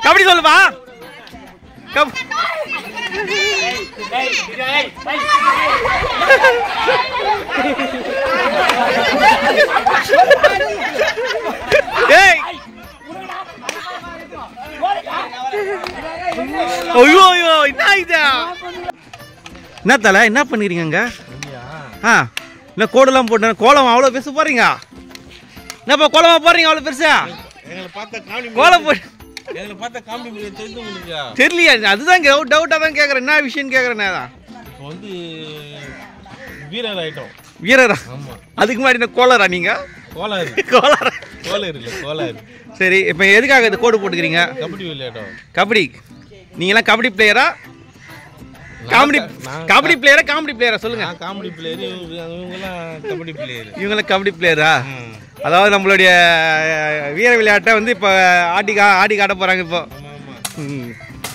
கபடி சொல்லுப்பா கப் ஏய் ஐயோ ஐயோ என்ன இதா என்ன தலை என்ன பண்ணிக்கிறீங்க அங்க ஆ இல்லை கோடெல்லாம் போட்டு கோலம் அவ்வளோ பெருசு போறீங்க என்னப்பா கோலமா போறீங்க அவ்வளோ பெருசா எங்களை பார்த்தா காமெடி கோலம் போ எங்களை பார்த்தா காமெடி முடியாது தெரிஞ்சு முடியா தெரியலையா அதுதான் டவுட் டவுட்டாக தான் கேட்குறேன் என்ன விஷயம்னு கேட்குறேன் தான் இப்போ வந்து வீரர் ஆயிட்டோம் வீரரா ஆமா அதுக்கு முன்னாடி என்ன கோலரா நீங்க கோளாறு கோலரா கோளாறு இல்லை கோளாறு சரி இப்போ எதுக்காக இது கோடு போட்டுக்கிறீங்க கபடி விளையாட்டோம் கபடி நீங்களாம் கபடி பிளேயரா காமெடி நான் கபடி பிளேயரா காமெடி பிளேயரா சொல்லுங்க நான் காமெடி பிளேயர் இவங்கெல்லாம் கபடி பிளேயர் இவங்களாம் கபடி பிளேயரா அதாவது நம்மளுடைய அஹ், வீர விளையாட்டை வந்து இப்போ ஆடி கா ஆடி காட்ட போறாங்க இப்போ ஆமா ஆமா ம்.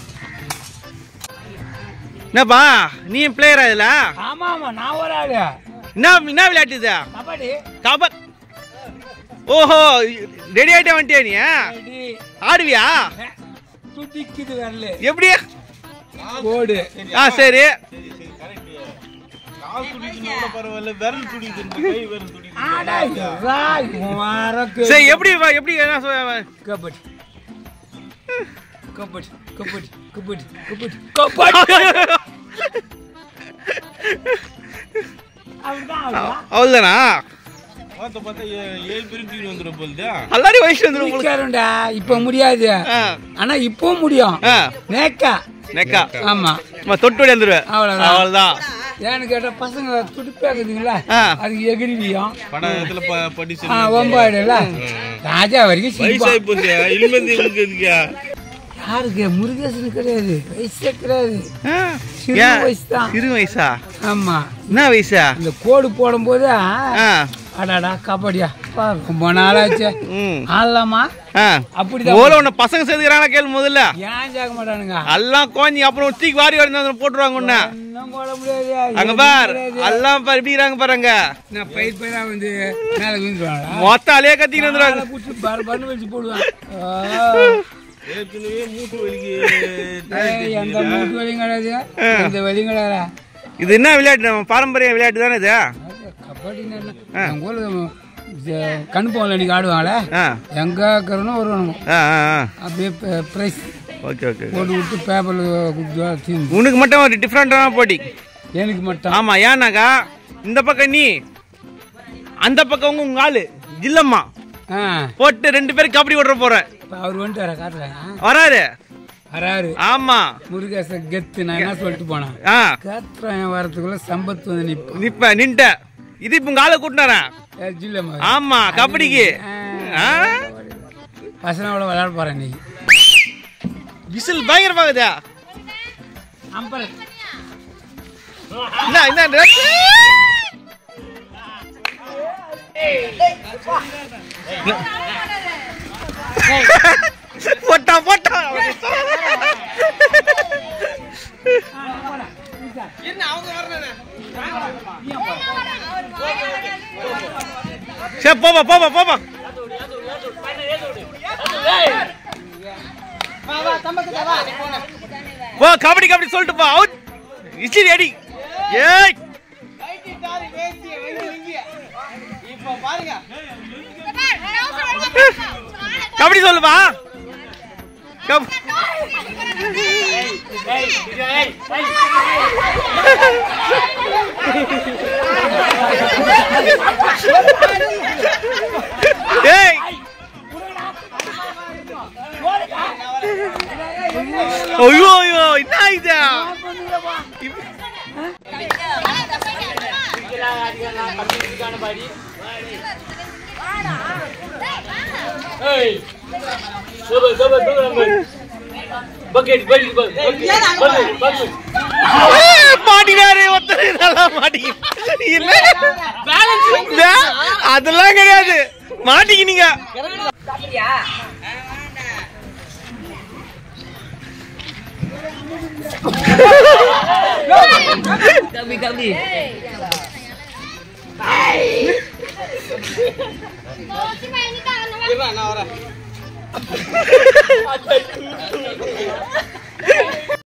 என்னப்பா நீ பிளேயரா இதுல ஆமா ஆமா நான் ஒரு ஆளு என்ன என்ன விளையாட்டு இது கபடி கப ஓஹோ ரெடி ஆயிட்டே வந்துட்டியா நீ அடி, ஆடுவியா துடிக்குது வரல எப்படி ஓடு ஆ சரி சரி சரி கரெக்ட் கால் துடிக்குன்னு கூட பரவாயில்ல விரல் துடிக்குது கை விரல் துடிக்குது ஆடா, ராய், முபாரக்கு. சரி எப்படி வா- எப்படி என்ன சொல்~ கபடி கபடி கபடி கபடி கபடி கபடி அவ்வளவுதான், அவ்வளவுதான். அவ்வளோதானா பார்த்த பார்த்தா ஏ- ஏழு பேரும் தூக்கி வந்துடும் போகுது எல்லாரும் வயசு வந்துடும் உங்களுக்கு குடிக்காரன்டா, இப்ப முடியாது ஆ ஆனா இப்போ முடியும் ஆ நேக்கா நெக்கா ஆமா நம்ம தொட்டு வந்துடுவேன் அவ்வளவுதான். அவ்வளோதான் ஏன்னு கேட்டா பசங்க துடிப்பாக்குதுங்களா ஆ. அதுக்கு எகிரிவியும் படத்துல ப- படிச்சு ஆ, ஒம்பாடுல ராஜா வரைக்கும் சிரிப்பான். வயசாகி போச்சு இனிமேல் உங்களுக்கு எதுக்கா யாருக்கு முருகேசன் கிடையாது வயசே கிடையாது ஆ. சிறு ஏன்? வயசு தான். சிறு வயசா ஆமா என்ன வயசா இந்த கோடு போடும்போது ஆ அடாடா கபடியா பா, ரொம்ப நாளாச்சு ம் ஆடலாமா ஆ அப்படிதான் ஓல உன்னை பசங்க சேர்த்துக்கிறாங்களா கேளு முதல்ல ஏன் கேட்க மாட்டானுங்க எல்லாம் கோஞ்சி அப்புறம் தூக்கி வாரி வாரி வந்து போட்டுருவாங்க உன்ன ஒன்றும் போட முடியாது அங்க எதுவும் பார் கிடையாது. எல்லாம் பார் எப்படி இருக்காங்க பாருங்க நான் பயிர் பயிரா வந்து மேலே விழுந்துருவாங்களா மொத்த அலையே கத்திக்கிட்டு வந்துருவாங்க பிடிச்சி பர பரன்னு வச்சு போடுவேன் ஆ. ஏற்கனவே மூட்டு வலிக்கு ஏய், எந்த மூட்டு வலியும் கிடையாது எந்த வலியும் கிடையாது இது என்ன விளையாட்டு நம்ம பாரம்பரிய விளையாட்டு தானே இது கபடி எங்கள் ஊரில் கண் போகல அன்னைக்கு ஆடுவாங்களே ஆ எங்க இருக்கிறனும் வருவானுங்க ஆ ஆ ஆ அப்படியே ப்ரைஸ் ஓகே ஓகே போட்டு விட்டு பேப்பரில் கொடுத்து தீர்ந்து உனக்கு மட்டும் ஒரு டிஃப்ரெண்டான போட்டி எனக்கு மட்டும் ஆமா ஏன்னாக்கா இந்த பக்கம் நீ அந்த பக்கம் உங்க உங்க ஆளு ஜில்லம்மா ஆ போட்டு ரெண்டு பேரும் கபடி ஓடுற போறேன் இப்போ அவர் வந்துட்டு வர காட்டுறாங்க வராரு வராரு ஆமா முருகேசன் கெத்து நான் என்ன சொல்லிட்டு போனேன் ஆ காத்துறேன் வரத்துக்குள்ள சம்பத்து வந்து நிற்போம் நிப்ப நின்ட்ட இது இப்ப உங்க ஆளை கூட்டினாரன் ஜில்லம்மா ஆமா கபடிக்கு ஆ? பசங்களோட விளையாட போறேன் இன்னைக்கு விசில் பயங்கரமாகுதா அம்பரன் என்ன என்ன போட்டா போட்டா சரி போப்பா போப்பா போப்பா போ கபடி கபடி சொல்லிட்டு போ அவுட் இட்லி அடி ஏய் கபடி சொல்லுப்பா கப் ஏய் ஐயோ ஐயோ என்ன இது மாட்டினாரு ஒருத்தர் நல்லா மாட்டி இல்ல இல்ல, அதெல்லாம் கிடையாது மாட்டிக்கினீங்க